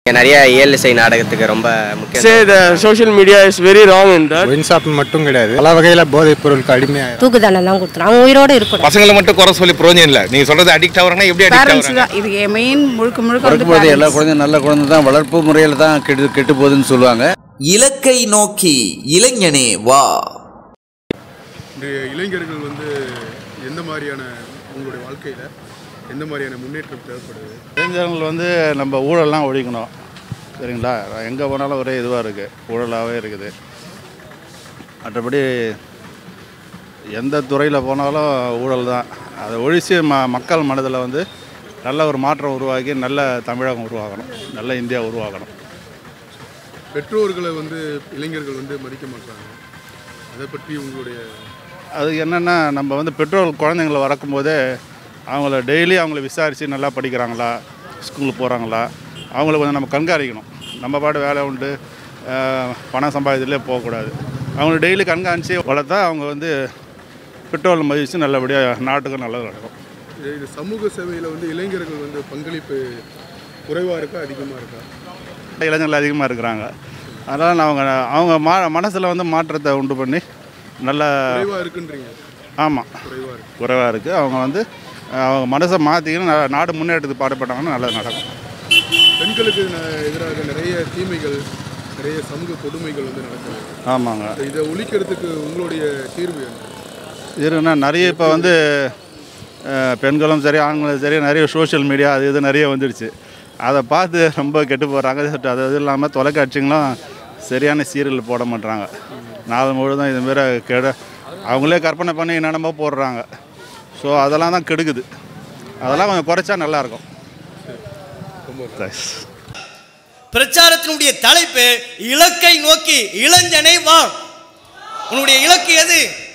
நிறைய இயலிசை நாடகத்துக்கு ரொம்ப முக்கியம் say the social media is very wrong in that. Wine shop மட்டும் கிடையாது பல வகையில் போதைப் பொருளுக்கு அடிமையாக தூக்கு தண்டனை தான் கொடுத்துரும் அவங்க உயிரோடு இருக்கணும் பசங்களை மட்டும் குறை சொல்லி பிரயோஜனம் இல்லை நீங்க சொல்றது அடிக்ட் ஆகுறாங்கன்னா எப்படி அடிக்ட் பேரண்ட்ஸ் ஆகுறாங்க தான் இது மெயின் முழுக்க முழுக்க வந்து பிறக்கும்போது எல்லா parents. குழந்தையும் நல்ல குழந்தை தான் வளர்ப்பு முறையில் தான் கெட்டு கெட்டு போகுதுன்னு சொல்லுவாங்க இலக்கை நோக்கி இளைஞனே வா இன்றைய இளைஞர்கள் வந்து எந்த மாதிரியான உங்களுடைய வாழ்க்கையில் எந்த மாதிரியான முன்னேற்றம் தேவைப்படுது இளைஞர்கள் வந்து நம்ம ஊழல்லாம் ஒழிக்கணும் சரிங்களா எங்கே போனாலும் ஒரே இதுவாக இருக்குது ஊழலாகவே இருக்குது மற்றபடி எந்த துறையில் போனாலும் ஊழல் தான் அதை ஒழித்து ம மக்கள் மனதில் வந்து நல்ல ஒரு மாற்றம் உருவாக்கி நல்ல தமிழகம் உருவாகணும் நல்ல இந்தியா உருவாகணும் பெற்றோர்களை வந்து இளைஞர்கள் வந்து மதிக்க மாட்டாங்க அதை பற்றி உங்களுடைய அது என்னென்னா நம்ம வந்து பெற்றோர் குழந்தைங்களை வளர்க்கும்போதே அவங்கள டெய்லி அவங்கள விசாரித்து நல்லா படிக்கிறாங்களா ஸ்கூலுக்கு போகிறாங்களா அவங்கள கொஞ்சம் நம்ம கண்காணிக்கணும் நம்ம பாட்டு வேலை உண்டு அஹ், பணம் சம்பாதிக்கிறதுலே போகக்கூடாது அவங்கள டெய்லி கண்காணித்து வளர்த்தா அவங்க வந்து பெற்றோர்கள் மதித்து நல்லபடியாக நாட்டுக்கும் நல்லது நடக்கும் இது- இது சமூக சேவையில் வந்து இளைஞர்கள் வந்து பங்களிப்பு குறைவாக இருக்கா அதிகமாக இருக்கா இளைஞர்கள் அதிகமாக இருக்கிறாங்க அதனால் அவங்க அவங்க மா மனசில் வந்து மாற்றத்தை உண்டு பண்ணி நல்ல குறைவாக இருக்குன்றீங்க ஆமாம் குறைவாக இருக்கு குறைவாக இருக்குது அவங்க வந்து அஹ், அவங்க மனசை மாற்றிக்கின்னு நா- நாடு முன்னேற்றத்துக்கு பாடுபட்டாங்கன்னா நல்லது நடக்கும் பெண்களுக்கு ந- எதிராக நிறைய தீமைகள் நிறைய சமூக கொடுமைகள் வந்து நடக்குது ஆமாங்க இதை ஒழிக்கிறதுக்கு உங்களுடைய தீர்வு என்ன இருக்குன்னா நிறைய இப்போ வந்து அஹ், பெண்களும் சரி ஆண்களும் சரி நிறைய சோஷியல் மீடியா அது இது நிறைய வந்துடுச்சு அதை பார்த்து ரொம்ப கெட்டு போகிறாங்க அது அது இல்லாமல் தொலைக்காட்சிங்களும் சரியான சீரியல் போட மாட்றாங்க நாள் முழுதும் இதுமாரி கெட அவங்களே கற்பனை பண்ணி என்னென்னமோ போடுறாங்க ஸோ அதெல்லாம் தான் கெடுக்குது அதெல்லாம் கொஞ்சம் குறைச்சா நல்லாயிருக்கும் தேங்க்ஸ் பிரச்சாரத்தினுடைய தலைப்பு இலக்கை நோக்கி இளைஞனை வா உன்னுடைய இலக்கு எது